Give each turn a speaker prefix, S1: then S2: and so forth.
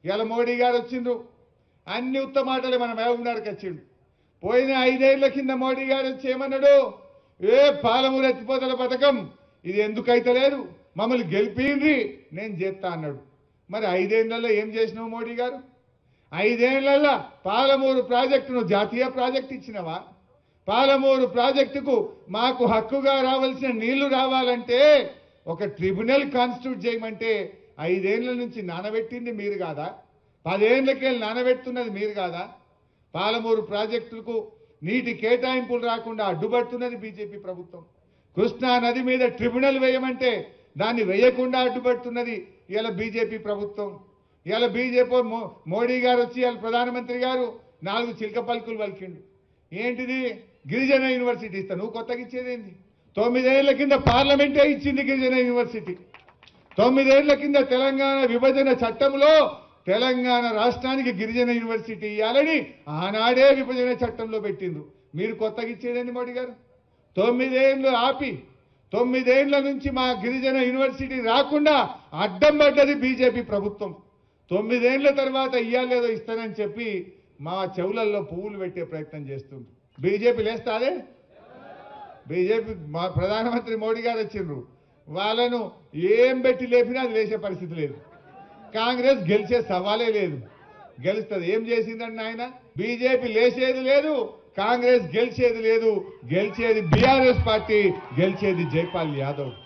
S1: ఇలా మోడీ గారు వచ్చిండ్రు అన్ని ఉత్త మాటలే మన మహబూబ్నగర్కి వచ్చిండు పోయిన ఐదేళ్ల కింద మోడీ గారు వచ్చి ఏమన్నాడు ఏ పాలమూరు ఎత్తిపోతల పథకం ఇది ఎందుకైతే లేదు మమ్మల్ని గెలిపిండ్రి నేను చేస్తా అన్నాడు మరి ఐదేళ్లలో ఏం చేసినావు మోడీ గారు ఐదేళ్లలో పాలమూరు ప్రాజెక్టును జాతీయ ప్రాజెక్ట్ ఇచ్చినవా పాలమూరు ప్రాజెక్టుకు మాకు హక్కుగా రావాల్సిన నీళ్లు రావాలంటే ఒక ట్రిబ్యునల్ కాన్స్టిట్యూట్ చేయమంటే ఐదేళ్ల నుంచి నానబెట్టింది మీరు కాదా పదేళ్లకెళ్ళి నానబెడుతున్నది మీరు కాదా పాలమూరు ప్రాజెక్టులకు నీటి కేటాయింపులు రాకుండా అడ్డుపడుతున్నది బీజేపీ ప్రభుత్వం కృష్ణా నది మీద ట్రిబ్యునల్ వేయమంటే దాన్ని వేయకుండా అడ్డుపడుతున్నది ఇలా బీజేపీ ప్రభుత్వం ఇలా బీజేపీ మో- మోడీ గారు వచ్చి ఇలా ప్రధానమంత్రి గారు నాలుగు చిలక పలుకులు పలికిండు ఏంటిది గిరిజన యూనివర్సిటీ ఇస్తా నువ్వు కొత్తగా ఇచ్చేదేంది తొమ్మిదేళ్ల కింద పార్లమెంటే ఇచ్చింది గిరిజన యూనివర్సిటీ తొమ్మిదేళ్ల కింద తెలంగాణ విభజన చట్టంలో తెలంగాణ రాష్ట్రానికి గిరిజన యూనివర్సిటీ ఇవ్వాలని ఆనాడే విభజన చట్టంలో పెట్టిండ్రు మీరు కొత్తగా ఇచ్చేదండి మోడీ గారు తొమ్మిదేళ్లు ఆపి తొమ్మిదేళ్ల నుంచి మా గిరిజన యూనివర్సిటీ రాకుండా అడ్డం పడ్డది బీజేపీ ప్రభుత్వం తొమ్మిదేళ్ల తర్వాత ఇయ్యాలేదో ఇస్తానని చెప్పి మా చెవులల్లో పువ్వులు పెట్టే ప్రయత్నం చేస్తుంది బీజేపీ లేస్తాదే బీజేపీ మా ప్రధానమంత్రి మోడీ గారు వచ్చిండ్రు వాళ్ళను ఏం పెట్టి లేపినా అది లేచే పరిస్థితి లేదు కాంగ్రెస్ గెలిచే సవాలే లేదు గెలుస్తుంది ఏం చేసిందండి ఆయన బీజేపీ లేచేది లేదు కాంగ్రెస్ గెలిచేది లేదు గెలిచేది బీఆర్ఎస్ పార్టీ గెలిచేది జైపాల్ యాదవ్